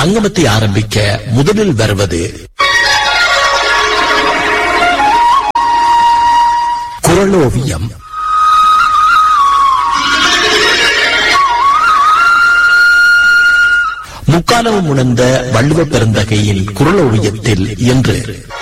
அங்கமத்தை ஆரம்பிக்க முதலில் வருவது குரலோவியம் முக்காலமும் உணர்ந்த வள்ளுவ பெருந்தகையின் குரலோவியத்தில் இன்று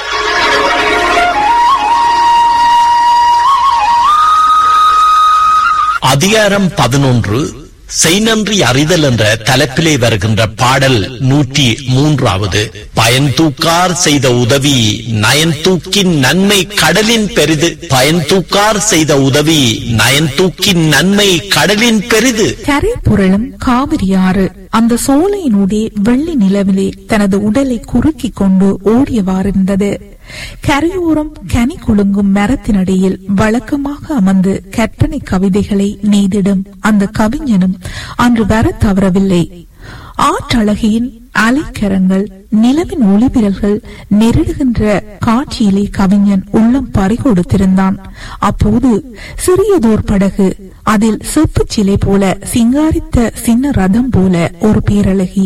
அதிகாரம் பதினொன்று செய்நன்றி அறிதல் என்ற தலைப்பிலே வருகின்ற பாடல் நூற்றி மூன்றாவது பயன் தூக்கார் செய்த உதவி நயன் தூக்கின் நன்மை கடலின் பெரிது பயன் தூக்கார் செய்த உதவி நயன் தூக்கின் நன்மை கடலின் பெரிது கரை புரளும் காவிரி ஆறு அந்த சோலையினூடே வெள்ளி நிலவிலே தனது உடலை குறுக்கிக் கொண்டு ஓடியவாறிருந்தது கரையோரம் கனி குலுங்கும் மரத்தினடியில் வழக்கமாக அமர்ந்து கற்பனை கவிதைகளை நெய்திடும் அந்த கவிஞனும் அன்று வர தவறவில்லை ஆற்றழகியின் அலைக்கரங்கள் நிலவின் ஒளிவிரல்கள் நெருடுகின்ற காட்சியிலே கவிஞன் உள்ளம் பறிகொடுத்திருந்தான் அப்போது சிறியதோர் படகு அதில் செப்புச் சிலை போல சிங்காரித்த சின்ன ரதம் போல ஒரு பேரழகி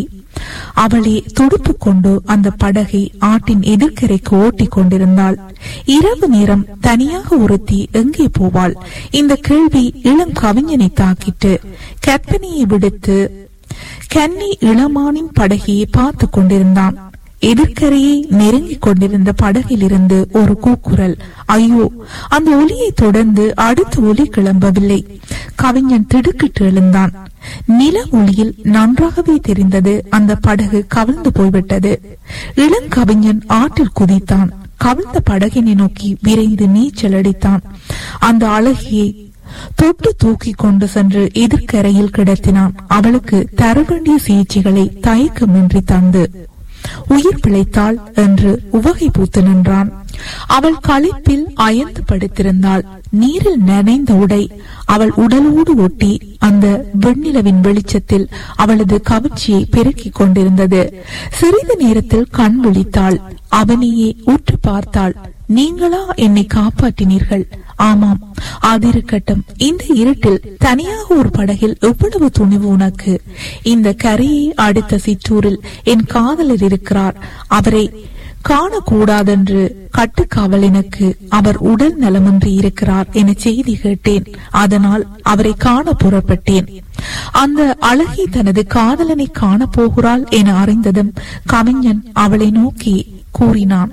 அவளே துடுப்பு கொண்டு அந்த படகை ஆட்டின் எதிர்க்கரைக்கு ஓட்டிக் கொண்டிருந்தாள் இரவு நேரம் தனியாக ஒருத்தி எங்கே போவாள் இந்த கேள்வி இளம் கவிஞனை தாக்கிட்டு கற்பனையை விடுத்து கன்னி இளமானின் படகையை பார்த்து கொண்டிருந்தான் எதிர்க்கரையை நெருங்கிக் கொண்டிருந்த படகிலிருந்து ஒரு கூக்குரல் ஐயோ அந்த ஒலியை தொடர்ந்து அடுத்த ஒலி கிளம்பவில்லை கவிஞன் திடுக்கிட்டு எழுந்தான் நில ஒளியில் நன்றாகவே தெரிந்தது அந்த படகு கவிழ்ந்து போய்விட்டது இளங்கவிஞன் ஆற்றில் குதித்தான் கவிழ்ந்த படகினை நோக்கி விரைந்து நீச்சல் அடித்தான் அந்த அழகியை தொட்டு தூக்கி கொண்டு சென்று எதிர்க்கரையில் கிடத்தினான் அவளுக்கு தர வேண்டிய சிகிச்சைகளை தயக்கமின்றி தந்து உயிர் பிழைத்தாள் என்று உவகை பூத்து நின்றான் அவள் களிப்பில் அயர்ந்து படுத்திருந்தாள் நீரில் நனைந்த உடை அவள் உடலோடு ஒட்டி அந்த வெண்ணிலவின் வெளிச்சத்தில் அவளது கவர்ச்சியை பெருக்கிக் கொண்டிருந்தது சிறிது நேரத்தில் கண் விழித்தாள் அவனையே உற்று பார்த்தாள் நீங்களா என்னை காப்பாற்றினீர்கள் ஆமாம் அதிருக்கட்டும் இந்த இருட்டில் தனியாக ஒரு படகில் எவ்வளவு துணிவு உனக்கு இந்த கரையை அடுத்த சிற்றூரில் என் காதலர் இருக்கிறார் அவரை காணக்கூடாதென்று கட்டுக்காவல் எனக்கு அவர் உடல் நலமின்றி இருக்கிறார் என செய்தி கேட்டேன் அதனால் அவரை காண புறப்பட்டேன் அந்த அழகி தனது காதலனை காண போகிறாள் என அறிந்ததும் கவிஞன் அவளை நோக்கி கூறினான்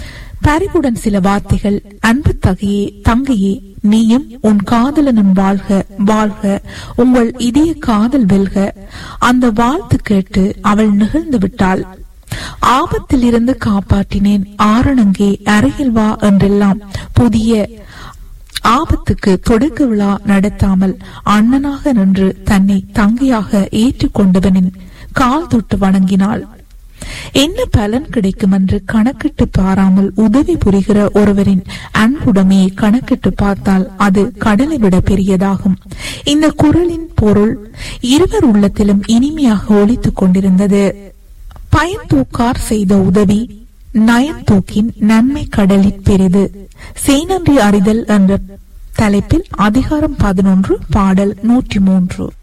பரிவுடன் சில வார்த்தைகள் அன்பு தகையே தங்கையே நீயும் உன் காதலனும் வாழ்க வாழ்க உங்கள் இதய காதல் வெல்க அந்த வாழ்த்து கேட்டு அவள் நிகழ்ந்து விட்டாள் ஆபத்தில் இருந்து காப்பாற்றினேன் ஆரணங்கே அருகில் வா என்றெல்லாம் புதிய ஆபத்துக்கு தொடக்க விழா நடத்தாமல் அண்ணனாக நின்று தன்னை தங்கையாக ஏற்றுக்கொண்டவனின் கால் தொட்டு வணங்கினாள் என்ன பலன் கிடைக்கும் என்று கணக்கிட்டு பாராமல் உதவி புரிகிற ஒருவரின் அன்புடைமையை கணக்கிட்டு பார்த்தால் அது கடலை விட பெரியதாகும் இந்த குரலின் பொருள் இருவர் உள்ளத்திலும் இனிமையாக ஒலித்துக் கொண்டிருந்தது பயன் தூக்கார் செய்த உதவி நயன் தூக்கின் நன்மை கடலில் பெரிது செய்நன்றி அறிதல் என்ற தலைப்பில் அதிகாரம் பதினொன்று பாடல் நூற்றி மூன்று